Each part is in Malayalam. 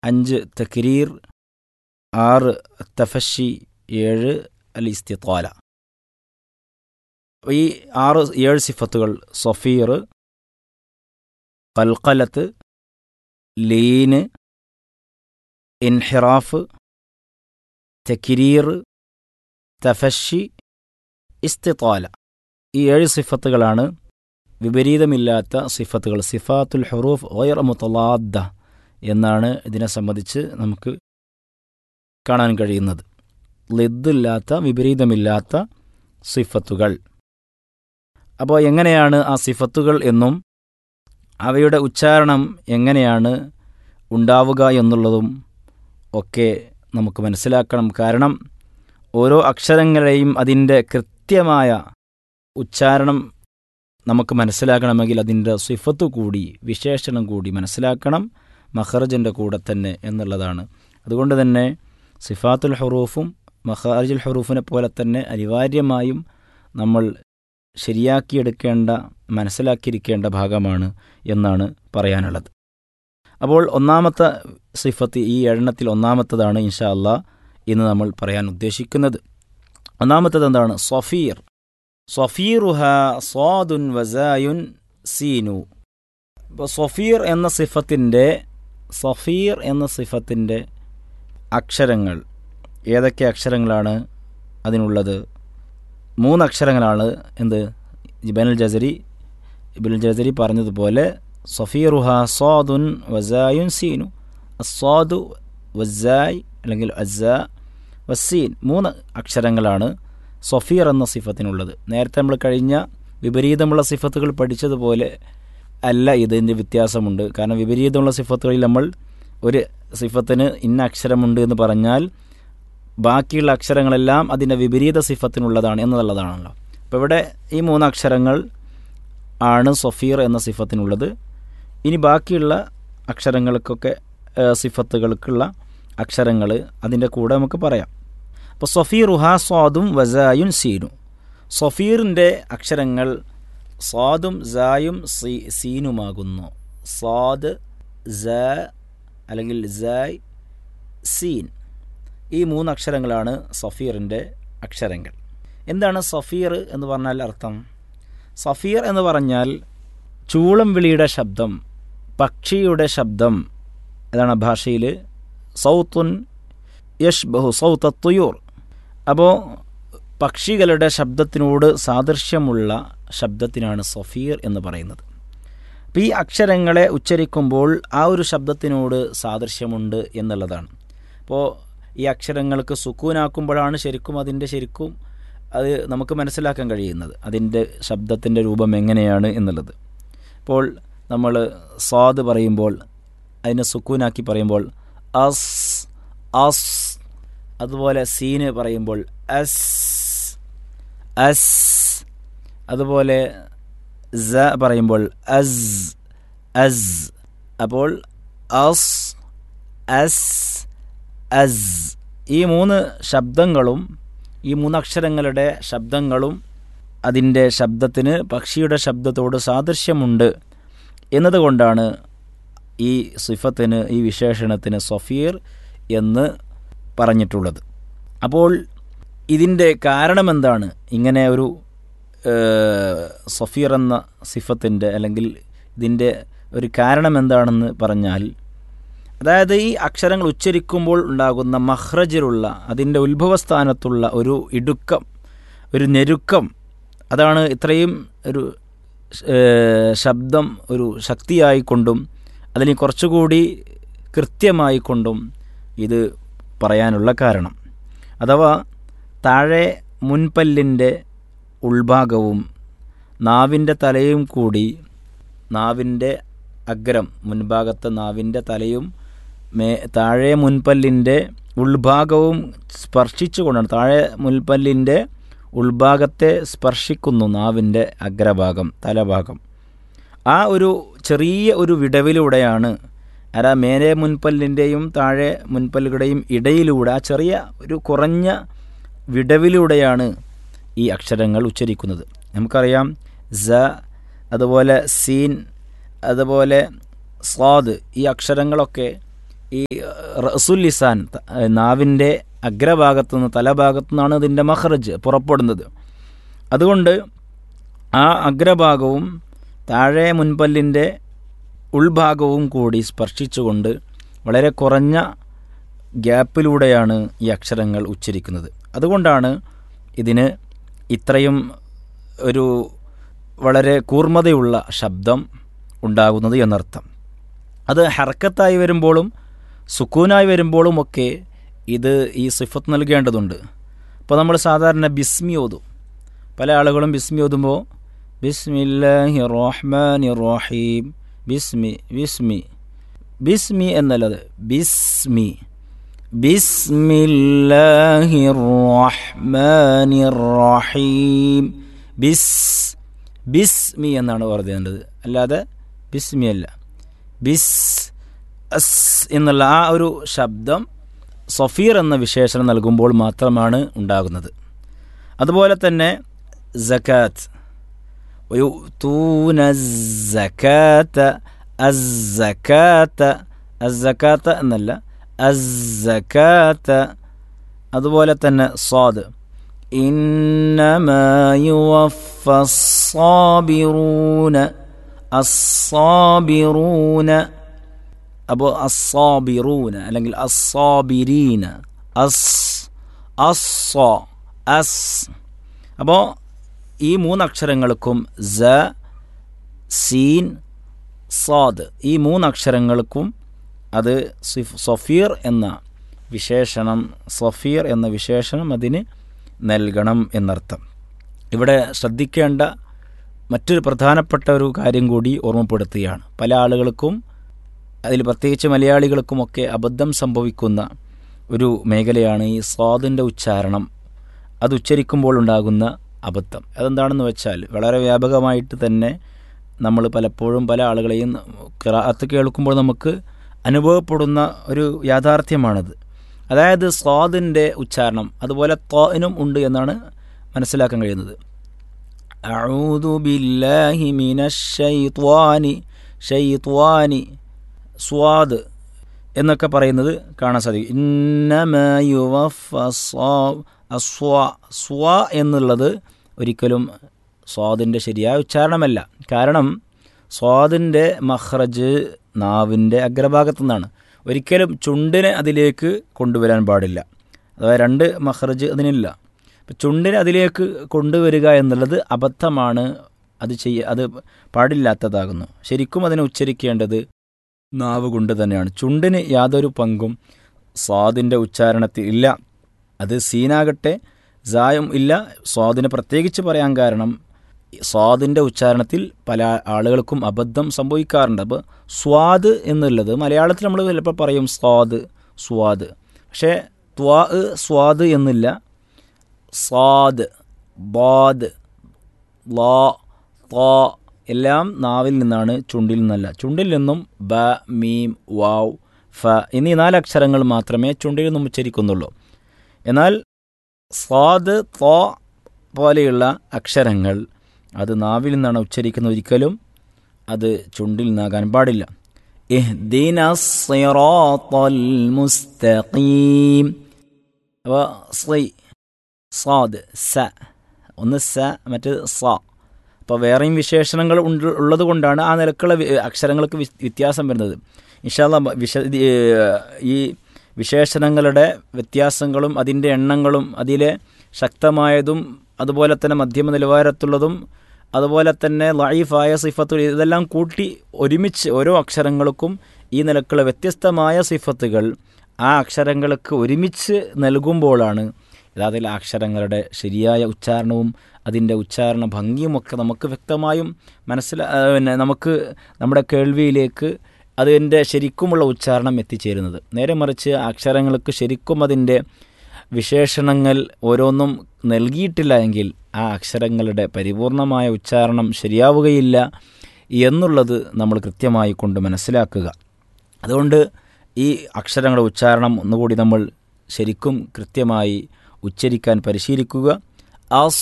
അഞ്ച് തക്രീർ ആറ് തഫഷി ഏഴ് അൽ ഇസ്തിത്വാല ഈ ആറ് ഏഴ് സിഫത്തുകൾ സൊഫീർ കൽക്കലത്ത് ലീന് ഇൻഹിറാഫ് തക്കിരീർ തഫഷി ഇസ്തിത്വാല ഈ ഏഴ് സിഫത്തുകളാണ് വിപരീതമില്ലാത്ത സിഫത്തുകൾ സിഫാത്തുൽ ഹുറൂഫ് ഒയർ മുത്തലാദ്ദ എന്നാണ് ഇതിനെ സംബന്ധിച്ച് നമുക്ക് കാണാൻ കഴിയുന്നത് ലിദ്ദില്ലാത്ത വിപരീതമില്ലാത്ത സിഫത്തുകൾ അപ്പോൾ എങ്ങനെയാണ് ആ സിഫത്തുകൾ എന്നും അവയുടെ ഉച്ചാരണം എങ്ങനെയാണ് ഉണ്ടാവുക എന്നുള്ളതും ഒക്കെ നമുക്ക് മനസ്സിലാക്കണം കാരണം ഓരോ അക്ഷരങ്ങളെയും അതിൻ്റെ കൃത്യമായ ഉച്ചാരണം നമുക്ക് മനസ്സിലാക്കണമെങ്കിൽ അതിൻ്റെ സിഫത്ത് കൂടി വിശേഷണം കൂടി മനസ്സിലാക്കണം മഹറജിൻ്റെ കൂടെ തന്നെ എന്നുള്ളതാണ് അതുകൊണ്ട് തന്നെ സിഫാത്തുൽ ഹുറൂഫും മഹാരിജുൽ ഹുറൂഫിനെ പോലെ തന്നെ അനിവാര്യമായും നമ്മൾ ശരിയാക്കിയെടുക്കേണ്ട മനസ്സിലാക്കിയിരിക്കേണ്ട ഭാഗമാണ് എന്നാണ് പറയാനുള്ളത് അപ്പോൾ ഒന്നാമത്തെ സിഫത്ത് ഈ എണ്ണത്തിൽ ഒന്നാമത്തതാണ് ഇൻഷാ അല്ലാ ഇന്ന് നമ്മൾ പറയാൻ ഉദ്ദേശിക്കുന്നത് ഒന്നാമത്തത് എന്താണ് സൊഫീർ സൊഫീറുഹ സ്വാദുൻ വസായുൻ സീനു ഇപ്പോൾ സൊഫീർ എന്ന സിഫത്തിൻ്റെ സൊഫീർ എന്ന സിഫത്തിൻ്റെ അക്ഷരങ്ങൾ ഏതൊക്കെ അക്ഷരങ്ങളാണ് അതിനുള്ളത് മൂന്ന് അക്ഷരങ്ങളാണ് എന്ത് ഇബനുൽ ജസരി ഇബനുൽ ജസരി പറഞ്ഞതുപോലെ സഫീറുഹ സ്വാദുൻ വസായുൻ സീനു അസ്വാദു വസായ് അല്ലെങ്കിൽ അസ വസീൻ മൂന്ന് അക്ഷരങ്ങളാണ് സൊഫീർ എന്ന സിഫത്തിനുള്ളത് നേരത്തെ നമ്മൾ കഴിഞ്ഞ വിപരീതമുള്ള സിഫത്തുകൾ പഠിച്ചതുപോലെ അല്ല ഇതിൻ്റെ വ്യത്യാസമുണ്ട് കാരണം വിപരീതമുള്ള സിഫത്തുകളിൽ നമ്മൾ ഒരു സിഫത്തിന് ഇന്ന അക്ഷരമുണ്ട് എന്ന് പറഞ്ഞാൽ ബാക്കിയുള്ള അക്ഷരങ്ങളെല്ലാം അതിൻ്റെ വിപരീത സിഫത്തിനുള്ളതാണ് എന്നുള്ളതാണല്ലോ അപ്പോൾ ഇവിടെ ഈ മൂന്ന് അക്ഷരങ്ങൾ ആണ് സൊഫീർ എന്ന സിഫത്തിനുള്ളത് ഇനി ബാക്കിയുള്ള അക്ഷരങ്ങൾക്കൊക്കെ സിഫത്തുകൾക്കുള്ള അക്ഷരങ്ങൾ അതിൻ്റെ കൂടെ നമുക്ക് പറയാം അപ്പോൾ സൊഫീർ ഉഹാ സ്വാദും വസായുൻ സീനു സൊഫീറിൻ്റെ അക്ഷരങ്ങൾ സ്വാദും സായും സീ സീനുമാകുന്നു സ്വാദ് സ അല്ലെങ്കിൽ സായ് സീൻ ഈ മൂന്ന് അക്ഷരങ്ങളാണ് സഫീറിൻ്റെ അക്ഷരങ്ങൾ എന്താണ് സഫീർ എന്ന് പറഞ്ഞാൽ അർത്ഥം സഫീർ എന്ന് പറഞ്ഞാൽ ചൂളം വിളിയുടെ ശബ്ദം പക്ഷിയുടെ ശബ്ദം ഏതാണ് ഭാഷയിൽ സൗത്തുൻ യഷ് ബഹു സൗത്തുയൂർ അപ്പോൾ പക്ഷികളുടെ ശബ്ദത്തിനോട് സാദൃശ്യമുള്ള ശബ്ദത്തിനാണ് സഫീർ എന്ന് പറയുന്നത് അപ്പോൾ ഈ അക്ഷരങ്ങളെ ഉച്ചരിക്കുമ്പോൾ ആ ഒരു ശബ്ദത്തിനോട് സാദൃശ്യമുണ്ട് എന്നുള്ളതാണ് അപ്പോൾ ഈ അക്ഷരങ്ങൾക്ക് സുക്കൂനാക്കുമ്പോഴാണ് ശരിക്കും അതിൻ്റെ ശരിക്കും അത് നമുക്ക് മനസ്സിലാക്കാൻ കഴിയുന്നത് അതിൻ്റെ ശബ്ദത്തിൻ്റെ രൂപം എങ്ങനെയാണ് എന്നുള്ളത് ഇപ്പോൾ നമ്മൾ സ്വാദ് പറയുമ്പോൾ അതിനെ സുക്കൂനാക്കി പറയുമ്പോൾ അസ് അസ് അതുപോലെ സീന് പറയുമ്പോൾ അസ് അസ് അതുപോലെ സ പറയുമ്പോൾ അസ് അസ് അപ്പോൾ അസ് അസ് അസ് ഈ മൂന്ന് ശബ്ദങ്ങളും ഈ മൂന്നക്ഷരങ്ങളുടെ ശബ്ദങ്ങളും അതിൻ്റെ ശബ്ദത്തിന് പക്ഷിയുടെ ശബ്ദത്തോട് സാദൃശ്യമുണ്ട് എന്നതുകൊണ്ടാണ് ഈ സിഫത്തിന് ഈ വിശേഷണത്തിന് സഫീർ എന്ന് പറഞ്ഞിട്ടുള്ളത് അപ്പോൾ ഇതിൻ്റെ കാരണമെന്താണ് ഇങ്ങനെ ഒരു സഫീർ എന്ന സിഫത്തിൻ്റെ അല്ലെങ്കിൽ ഇതിൻ്റെ ഒരു കാരണം എന്താണെന്ന് പറഞ്ഞാൽ അതായത് ഈ അക്ഷരങ്ങൾ ഉച്ചരിക്കുമ്പോൾ ഉണ്ടാകുന്ന മഹ്റജിലുള്ള അതിൻ്റെ ഉത്ഭവസ്ഥാനത്തുള്ള ഒരു ഇടുക്കം ഒരു ഞെരുക്കം അതാണ് ഇത്രയും ഒരു ശബ്ദം ഒരു ശക്തിയായിക്കൊണ്ടും അതിന് കുറച്ചുകൂടി കൃത്യമായിക്കൊണ്ടും ഇത് പറയാനുള്ള കാരണം അഥവാ താഴെ മുൻപല്ലിൻ്റെ ഉൾഭാഗവും നാവിൻ്റെ തലയും കൂടി നാവിൻ്റെ അഗ്രം മുൻഭാഗത്തെ നാവിൻ്റെ തലയും മേ താഴെ മുൻപല്ലിൻ്റെ ഉൾഭാഗവും സ്പർശിച്ചുകൊണ്ടാണ് താഴെ മുൻപല്ലിൻ്റെ ഉൾഭാഗത്തെ സ്പർശിക്കുന്നു നാവിൻ്റെ അഗ്രഭാഗം തലഭാഗം ആ ഒരു ചെറിയ ഒരു വിടവിലൂടെയാണ് അല്ല മേലെ മുൻപല്ലിൻ്റെയും താഴെ മുൻപല്ലുകളുടെയും ഇടയിലൂടെ ആ ചെറിയ ഒരു കുറഞ്ഞ വിടവിലൂടെയാണ് ഈ അക്ഷരങ്ങൾ ഉച്ചരിക്കുന്നത് നമുക്കറിയാം സ അതുപോലെ സീൻ അതുപോലെ സ്വാദ് ഈ അക്ഷരങ്ങളൊക്കെ ഈ റസുൽ ലിസാൻ ത- നാവിൻ്റെ അഗ്രഭാഗത്തു നിന്ന് തലഭാഗത്തു നിന്നാണ് ഇതിൻ്റെ മഹ്റജ് പുറപ്പെടുന്നത് അതുകൊണ്ട് ആ അഗ്രഭാഗവും താഴെ മുൻപല്ലിൻ്റെ ഉൾഭാഗവും കൂടി സ്പർശിച്ചുകൊണ്ട് വളരെ കുറഞ്ഞ ഗ്യാപ്പിലൂടെയാണ് ഈ അക്ഷരങ്ങൾ ഉച്ചരിക്കുന്നത് അതുകൊണ്ടാണ് ഇതിന് ഇത്രയും ഒരു വളരെ കൂർമ്മതയുള്ള ശബ്ദം ഉണ്ടാകുന്നത് എന്നർത്ഥം അത് ഹർക്കത്തായി വരുമ്പോഴും സുക്കൂനായി വരുമ്പോഴും ഒക്കെ ഇത് ഈ സിഫത്ത് നൽകേണ്ടതുണ്ട് അപ്പോൾ നമ്മൾ സാധാരണ ബിസ്മി ഓതും പല ആളുകളും ബിസ്മി ഓതുമ്പോൾ ബിസ്മില്ലാഹി റഹ്മാനി റഹീം ബിസ്മി ബിസ്മി ബിസ്മി എന്നല്ലത് ബിസ്മി ബിസ്മില്ലാഹി റഹ്മാനി റഹീം ബിസ് ബിസ്മി എന്നാണ് പറഞ്ഞത് അല്ലാതെ ബിസ്മി അല്ല ബിസ് അസ് എന്നുള്ള ആ ഒരു ശബ്ദം സഫീർ എന്ന വിശേഷണം നൽകുമ്പോൾ മാത്രമാണ് ഉണ്ടാകുന്നത് അതുപോലെ തന്നെ ജക്കാത്ത് ويؤتون الزكاة الزكاة الزكاة എന്നല്ല الزكاة അതുപോലെ തന്നെ സ്വാദ് إنما يوفى الصابرون الصابرون അപ്പോൾ അസ്സാബിറൂന അല്ലെങ്കിൽ അസ്സാബിരീന അസ് അസ്സ അസ് അപ്പോൾ ഈ മൂന്നക്ഷരങ്ങൾക്കും സ സീൻ സാദ് ഈ മൂന്നക്ഷരങ്ങൾക്കും അത് സിഫ് സഫീർ എന്ന വിശേഷണം സഫീർ എന്ന വിശേഷണം അതിന് നൽകണം എന്നർത്ഥം ഇവിടെ ശ്രദ്ധിക്കേണ്ട മറ്റൊരു പ്രധാനപ്പെട്ട ഒരു കാര്യം കൂടി ഓർമ്മപ്പെടുത്തുകയാണ് പല ആളുകൾക്കും അതിൽ പ്രത്യേകിച്ച് മലയാളികൾക്കുമൊക്കെ അബദ്ധം സംഭവിക്കുന്ന ഒരു മേഖലയാണ് ഈ സ്വാദിൻ്റെ ഉച്ചാരണം അത് ഉച്ചരിക്കുമ്പോൾ ഉണ്ടാകുന്ന അബദ്ധം അതെന്താണെന്ന് വെച്ചാൽ വളരെ വ്യാപകമായിട്ട് തന്നെ നമ്മൾ പലപ്പോഴും പല ആളുകളെയും കിറാത്ത് കേൾക്കുമ്പോൾ നമുക്ക് അനുഭവപ്പെടുന്ന ഒരു യാഥാർത്ഥ്യമാണത് അതായത് സ്വാദിൻ്റെ ഉച്ചാരണം അതുപോലെ ത്വാനും ഉണ്ട് എന്നാണ് മനസ്സിലാക്കാൻ കഴിയുന്നത് അഊദു ബില്ലാഹി മിനശ്ശൈത്വാനി ഷൈത്വാനി സ്വാദ് എന്നൊക്കെ പറയുന്നത് കാണാൻ സാധിക്കും ഇന്നമയുവ സ്വ എന്നുള്ളത് ഒരിക്കലും സ്വാദിൻ്റെ ശരിയായ ഉച്ചാരണമല്ല കാരണം സ്വാദിൻ്റെ മഹ്റജ് നാവിൻ്റെ അഗ്രഭാഗത്തു നിന്നാണ് ഒരിക്കലും ചുണ്ടിനെ അതിലേക്ക് കൊണ്ടുവരാൻ പാടില്ല അഥവാ രണ്ട് മഹ്റജ് അതിനില്ല അപ്പം ചുണ്ടിനെ അതിലേക്ക് കൊണ്ടുവരിക എന്നുള്ളത് അബദ്ധമാണ് അത് ചെയ്യ അത് പാടില്ലാത്തതാകുന്നു ശരിക്കും അതിനെ ഉച്ചരിക്കേണ്ടത് നാവ് കൊണ്ട് തന്നെയാണ് ചുണ്ടിന് യാതൊരു പങ്കും സ്വാദിൻ്റെ ഉച്ചാരണത്തിൽ ഇല്ല അത് സീനാകട്ടെ സായും ഇല്ല സ്വാദിനെ പ്രത്യേകിച്ച് പറയാൻ കാരണം സ്വാദിൻ്റെ ഉച്ചാരണത്തിൽ പല ആളുകൾക്കും അബദ്ധം സംഭവിക്കാറുണ്ട് അപ്പോൾ സ്വാദ് എന്നുള്ളത് മലയാളത്തിൽ നമ്മൾ ചിലപ്പോൾ പറയും സ്വാദ് സ്വാദ് പക്ഷേ ത്വാ സ്വാദ് എന്നില്ല സ്വാദ് ബാദ് ലാ ത്വാ എല്ലാം നാവിൽ നിന്നാണ് ചുണ്ടിൽ നിന്നല്ല ചുണ്ടിൽ നിന്നും ബ മീം വാവ് ഫ എന്നീ നാലക്ഷരങ്ങൾ മാത്രമേ ചുണ്ടിൽ നിന്നും ഉച്ചരിക്കുന്നുള്ളൂ എന്നാൽ സ്വാദ് ത്വ പോലെയുള്ള അക്ഷരങ്ങൾ അത് നാവിൽ നിന്നാണ് ഉച്ചരിക്കുന്നത് ഒരിക്കലും അത് ചുണ്ടിൽ നിന്നാകാൻ പാടില്ല ഇഹ്ദിന സിറാത്തൽ മുസ്തഖീം അപ്പോൾ സ്ലൈ സാദ് സ ഒന്ന് സ മറ്റ് സ അപ്പോൾ വേറെയും വിശേഷണങ്ങൾ ഉണ്ട് ഉള്ളത് കൊണ്ടാണ് ആ നിലക്കുള്ള അക്ഷരങ്ങൾക്ക് വ്യത്യാസം വരുന്നത് ഇൻഷാല്ല വിശ ഈ വിശേഷണങ്ങളുടെ വ്യത്യാസങ്ങളും അതിൻ്റെ എണ്ണങ്ങളും അതിലെ ശക്തമായതും അതുപോലെ തന്നെ മധ്യമ നിലവാരത്തുള്ളതും അതുപോലെ തന്നെ ലൈഫായ സിഫത്തുകൾ ഇതെല്ലാം കൂട്ടി ഒരുമിച്ച് ഓരോ അക്ഷരങ്ങൾക്കും ഈ നിലക്കുള്ള വ്യത്യസ്തമായ സിഫത്തുകൾ ആ അക്ഷരങ്ങൾക്ക് ഒരുമിച്ച് നൽകുമ്പോഴാണ് യഥാർത്ഥത്തിൽ ആ അക്ഷരങ്ങളുടെ ശരിയായ ഉച്ചാരണവും അതിൻ്റെ ഉച്ചാരണ ഭംഗിയുമൊക്കെ നമുക്ക് വ്യക്തമായും മനസ്സില പിന്നെ നമുക്ക് നമ്മുടെ കേൾവിയിലേക്ക് അതിൻ്റെ ശരിക്കുമുള്ള ഉച്ചാരണം എത്തിച്ചേരുന്നത് നേരെ മറിച്ച് അക്ഷരങ്ങൾക്ക് ശരിക്കും അതിൻ്റെ വിശേഷണങ്ങൾ ഓരോന്നും നൽകിയിട്ടില്ല എങ്കിൽ ആ അക്ഷരങ്ങളുടെ പരിപൂർണമായ ഉച്ചാരണം ശരിയാവുകയില്ല എന്നുള്ളത് നമ്മൾ കൃത്യമായി കൊണ്ട് മനസ്സിലാക്കുക അതുകൊണ്ട് ഈ അക്ഷരങ്ങളുടെ ഉച്ചാരണം ഒന്നുകൂടി നമ്മൾ ശരിക്കും കൃത്യമായി ഉച്ചരിക്കാൻ പരിശീലിക്കുക അസ്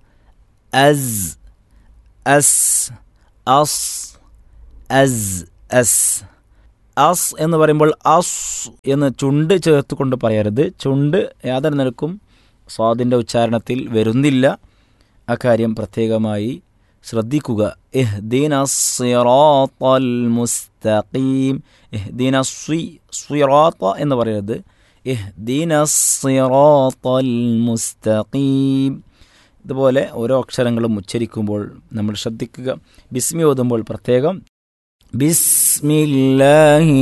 അസ് അസ് അസ് അസ് അസ് അസ് എന്ന് പറയുമ്പോൾ അസ് എന്ന് ചുണ്ട് ചേർത്ത് കൊണ്ട് പറയരുത് ചുണ്ട് യാതൊരു നിലക്കും സ്വാദിൻ്റെ ഉച്ചാരണത്തിൽ വരുന്നില്ല അക്കാര്യം പ്രത്യേകമായി ശ്രദ്ധിക്കുക ഇഹ്ദീന സിറാത്തൽ മുസ്തഖീം ഇഹ്ദീന സ്വി സിറാത്ത എന്ന് പറയരുത് ഇഹ്ദീന സിറാത്തൽ മുസ്തഖീം ഇതുപോലെ ഓരോ അക്ഷരങ്ങളും ഉച്ചരിക്കുമ്പോൾ നമ്മൾ ശ്രദ്ധിക്കുക ബിസ്മി ഓതുമ്പോൾ പ്രത്യേകം ബിസ്മില്ലാഹി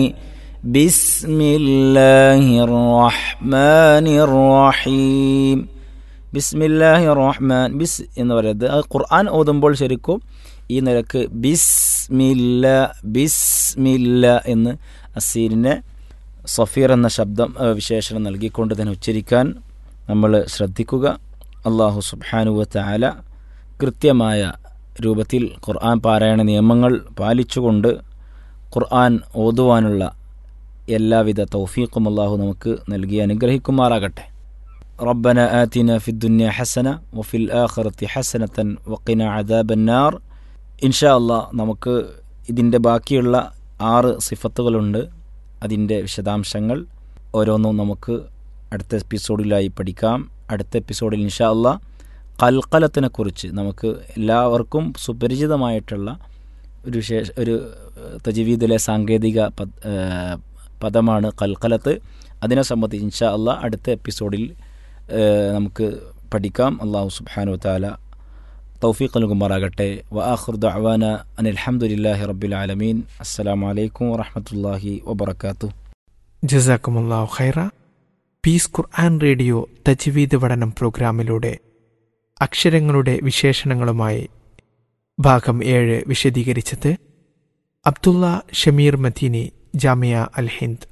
ബിസ്മില്ലാഹി റഹ്മാനി റഹീം ബിസ്മില്ലാഹി റഹ്മാൻ ബിസ് എന്ന് പറയുന്നത് അത് ഖുർആൻ ഓതുമ്പോൾ ശരിക്കും ഈ നിലക്ക് ബിസ്മില്ല ബിസ്മില്ല എന്ന് അസീലിനെ സഫീർ എന്ന ശബ്ദം ഏഹ്, വിശേഷണം നൽകിക്കൊണ്ട് തന്നെ ഉച്ചരിക്കാൻ നമ്മൾ ശ്രദ്ധിക്കുക അള്ളാഹു സുബ്ഹാനുവത്ത ആല കൃത്യമായ രൂപത്തിൽ ഖുർആൻ പാരായണ നിയമങ്ങൾ പാലിച്ചുകൊണ്ട് ഖുർആൻ ഓതുവാനുള്ള എല്ലാവിധ തൗഫീഖും അള്ളാഹു നമുക്ക് നൽകി അനുഗ്രഹിക്കുമാറാകട്ടെ ربنا آتنا في الدنيا حسنة وفي الآخرة حسنة وقنا عذاب النار إن شاء الله നമുക്ക് ഇതിൻ്റെ ബാക്കിയുള്ള ആറ് സിഫത്തുകളുണ്ട് അതിൻ്റെ വിശദാംശങ്ങൾ ഓരോന്നും നമുക്ക് അടുത്ത എപ്പിസോഡിലായി പഠിക്കാം അടുത്ത എപ്പിസോഡിൽ ഇൻഷാ അല്ലാ കൽക്കലത്തിനെ കുറിച്ച് നമുക്ക് എല്ലാവർക്കും സുപരിചിതമായിട്ടുള്ള ഒരു വിശേഷ ഒരു തജീവീദിലെ സാങ്കേതിക പദ ഏഹ് പദമാണ് കൽക്കലത്ത് അതിനെ സംബന്ധിച്ച് ഇൻഷാ അല്ലാ അടുത്ത എപ്പിസോഡിൽ ഏഹ് നമുക്ക് പഠിക്കാം അള്ളാഹു സുബ്ഹാനു താല തൗഫീഖ് നൽകുമാറാകട്ടെ വആഖിർ ദഅവാന അനിൽ ഹംദുലില്ലാഹി റബ്ബിൽ ആലമീൻ അസ്സലാമു അലൈക്കും വറഹ്മത്തുള്ളാഹി വബറകാതുഹു ജസാക്കുമുല്ലാഹു ഖൈറ പീസ് ഖുർആൻ റേഡിയോ തജ്വീദ് പഠനം പ്രോഗ്രാമിലൂടെ അക്ഷരങ്ങളുടെ വിശേഷണങ്ങളുമായി ഭാഗം ഏഴ് വിശദീകരിച്ചത് അബ്ദുള്ള ഷമീർ മദീനി ജാമിയ അൽ ഹിന്ദ്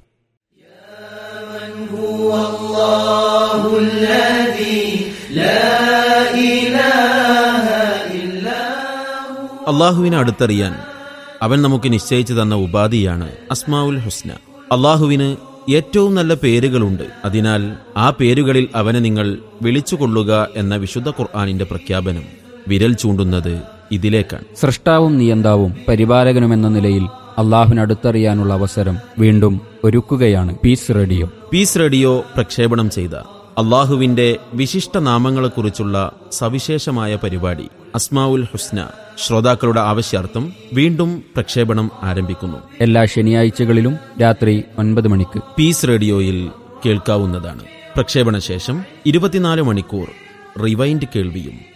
അള്ളാഹുവിനെ അടുത്തറിയാൻ അവൻ നമുക്ക് നിശ്ചയിച്ചു തന്ന ഉപാധിയാണ് അസ്മാവുൽ ഹുസ്ന അള്ളാഹുവിന് ഏറ്റവും നല്ല പേരുകളുണ്ട് അതിനാൽ ആ പേരുകളിൽ അവനെ നിങ്ങൾ വിളിച്ചുകൊള്ളുക എന്ന വിശുദ്ധ ഖുർആാനിന്റെ പ്രഖ്യാപനം വിരൽ ചൂണ്ടുന്നത് ഇതിലേക്കാണ് സൃഷ്ടാവും നിയന്താവും പരിപാലകനുമെന്ന നിലയിൽ അള്ളാഹുവിനടുത്തറിയാനുള്ള അവസരം വീണ്ടും ഒരുക്കുകയാണ് പീസ് റേഡിയോ പീസ് റേഡിയോ പ്രക്ഷേപണം ചെയ്ത അള്ളാഹുവിന്റെ വിശിഷ്ട നാമങ്ങളെക്കുറിച്ചുള്ള സവിശേഷമായ പരിപാടി അസ്മാവുൽ ഹുസ്ന ശ്രോതാക്കളുടെ ആവശ്യാർത്ഥം വീണ്ടും പ്രക്ഷേപണം ആരംഭിക്കുന്നു എല്ലാ ശനിയാഴ്ചകളിലും രാത്രി ഒൻപത് മണിക്ക് പീസ് റേഡിയോയിൽ കേൾക്കാവുന്നതാണ് പ്രക്ഷേപണ ശേഷം ഇരുപത്തിനാല് മണിക്കൂർ റിവൈൻഡ് കേൾവിയും